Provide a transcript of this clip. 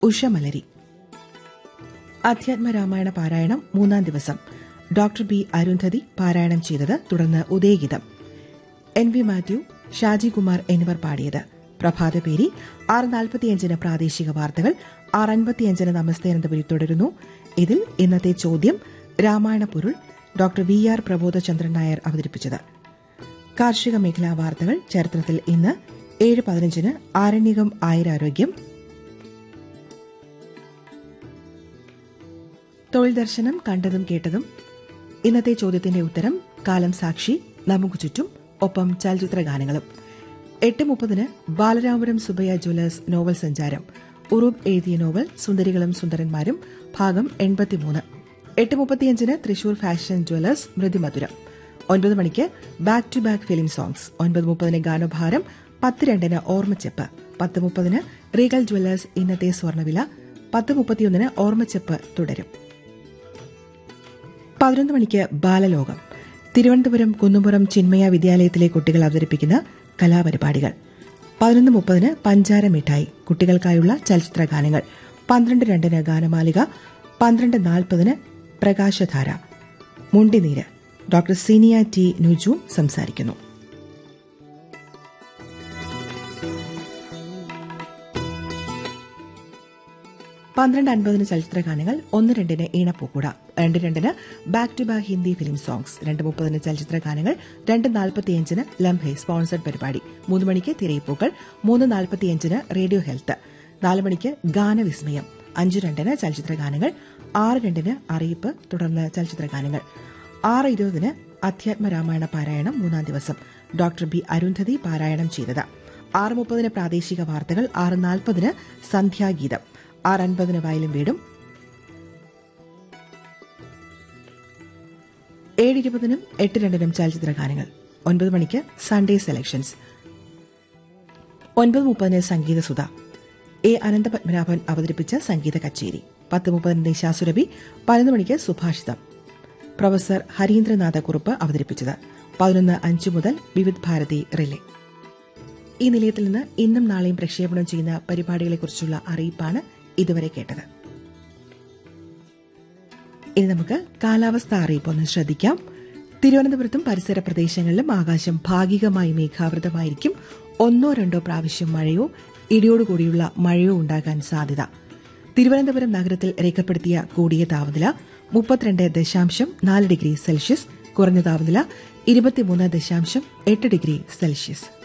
ഉഷമലരി അധ്യാത്മരാമായണ പാരായണം മൂന്നാം ദിവസം ഡോക്ടർ ബി അരുന്ധതി പാരായണം ചെയ്തത് തുടർന്ന് ഉദയഗീതം എൻ വി മാത്യു ഷാജി കുമാർ എന്നിവർ പാടിയത് പ്രഭാതപേരി ആറ് നാൽപ്പത്തിയഞ്ചിന് പ്രാദേശിക വാർത്തകൾ ആറ് അൻപത്തിയഞ്ചിന് നമസ്തേ അനന്തപുരി തുടരുന്നു ഇതിൽ ഇന്നത്തെ ചോദ്യം രാമായണ പൊരുൾ doctor V R Prabodhachandran Nair അവതരിപ്പിച്ചത് കാർഷിക മേഖലാ വാർത്തകൾ ചരിത്രത്തിൽ ഇന്ന് ഏഴ് പതിനഞ്ചിന് ആരണ്യകം ആയുരാരോഗ്യം തൊഴിൽ ദർശനം കണ്ടതും കേട്ടതും ഇന്നത്തെ ചോദ്യത്തിന്റെ ഉത്തരം കാലം സാക്ഷി നമുക്ക് ചുറ്റും ഒപ്പം ചലച്ചിത്ര ഗാനങ്ങളും എട്ട് മുപ്പതിന് ബാലരാമപുരം സുബയ്യ ജ്വല്ലേഴ്സ് നോവൽ സഞ്ചാരം ഉറൂബ് എഴുതിയ നോവൽ സുന്ദരികളും സുന്ദരന്മാരും ഭാഗം എൺപത്തിമൂന്ന് എട്ട് മുപ്പത്തിയഞ്ചിന് തൃശൂർ ഫാഷൻ ജ്വല്ലേഴ്സ് മൃദുമധുരം ഒൻപത് മണിക്ക് back to back film songs ഒൻപത് മുപ്പതിന് ഗാനഭാരം പത്ത് രണ്ടിന് ഓർമ്മച്ചെപ്പ് പത്ത് മുപ്പതിന് റീഗൽ ജ്വല്ലേഴ്സ് ഇന്നത്തെ സ്വർണ്ണവില പത്ത് മുപ്പത്തിയൊന്നിന് ഓർമ്മച്ചെപ്പ് തുടരും പതിനൊന്ന് മണിക്ക് ബാലലോകം തിരുവനന്തപുരം കുന്നുംപുറം ചിന്മയ വിദ്യാലയത്തിലെ കുട്ടികൾ അവതരിപ്പിക്കുന്ന കലാപരിപാടികൾ പതിനൊന്ന് മുപ്പതിന് പഞ്ചാര മിഠായി കുട്ടികൾക്കായുള്ള ചലച്ചിത്ര ഗാനങ്ങൾ പന്ത്രണ്ട് രണ്ടിന് ഗാനമാലിക പന്ത്രണ്ട് നാൽപ്പതിന് പ്രകാശധാര മുണ്ടിനീര് ഡോക്ടർ സീനിയ ടി നുജു സംസാരിക്കുന്നു പന്ത്രണ്ട് അൻപതിന് ചലച്ചിത്ര ഗാനങ്ങൾ ഒന്ന് രണ്ടിന് ഈണപ്പൂക്കുട രണ്ട് രണ്ടിന് back to back Hindi film songs രണ്ട് മുപ്പതിന് ചലച്ചിത്ര ഗാനങ്ങൾ രണ്ട് നാൽപ്പത്തിയഞ്ചിന് ലംഹെ സ്പോൺസർഡ് പരിപാടി മൂന്ന് മണിക്ക് തിരയിപ്പൂക്കൾ മൂന്ന് നാൽപ്പത്തിയഞ്ചിന് റേഡിയോ ഹെൽത്ത് നാല് മണിക്ക് ഗാനവിസ്മയം അഞ്ച് രണ്ടിന് ചലച്ചിത്ര ഗാനങ്ങൾ ആറ് രണ്ടിന് അറിയിപ്പ് തുടർന്ന് ചലച്ചിത്ര ഗാനങ്ങൾ ആറ് ഇരുപതിന് അധ്യാത്മരാമായണ പാരായണം മൂന്നാം ദിവസം ഡോക്ടർ ബി അരുന്ധതി പാരായണം ചെയ്തത് ആറ് മുപ്പതിന് പ്രാദേശിക വാർത്തകൾ ആറ് നാൽപ്പതിന് സന്ധ്യാഗീതം ആറ് അൻപതിന് വയലും വീടും ഏഴ് ഇരുപതിനും എട്ട് രണ്ടിനും ചലച്ചിത്ര ഗാനങ്ങൾ ഒൻപത് മണിക്ക് സൺഡേ സെലക്ഷൻസ് ഒൻപത് മുപ്പതിന് സംഗീതസുധ എ അനന്തപത്മനാഭൻ അവതരിപ്പിച്ച സംഗീത കച്ചേരി പത്ത് മുപ്പതിന് നിശാസുരഭി പതിനൊന്ന് മണിക്ക് സുഭാഷിതം പ്രൊഫസർ ഹരീന്ദ്രനാഥ കുറുപ്പ് അവതരിപ്പിച്ചത് പതിനൊന്ന് അഞ്ച് മുതൽ വിവിധ് ഭാരതി റിലേ ഈ നിലയത്തിൽ നിന്ന് ഇന്നും നാളെയും പ്രക്ഷേപണം ചെയ്യുന്ന പരിപാടികളെക്കുറിച്ചുള്ള അറിയിപ്പാണ് ഇതുവരെ കേട്ടത് ഇനി നമുക്ക് കാലാവസ്ഥ അറിയിപ്പ് ഒന്ന് ശ്രദ്ധിക്കാം തിരുവനന്തപുരത്തും പരിസര പ്രദേശങ്ങളിലും ആകാശം ഭാഗികമായി മേഘാവൃതമായിരിക്കും ഒന്നോ രണ്ടോ പ്രാവശ്യം മഴയോ ഇടിയോടുകൂടിയുള്ള മഴയോ ഉണ്ടാകാൻ സാധ്യത തിരുവനന്തപുരം നഗരത്തിൽ രേഖപ്പെടുത്തിയ കൂടിയ താപനില മുപ്പത്തിരണ്ട് ദശാംശം നാല് ഡിഗ്രി സെൽഷ്യസ് കുറഞ്ഞ താപനില ഇരുപത്തിമൂന്ന് ദശാംശം എട്ട് ഡിഗ്രി സെൽഷ്യസ്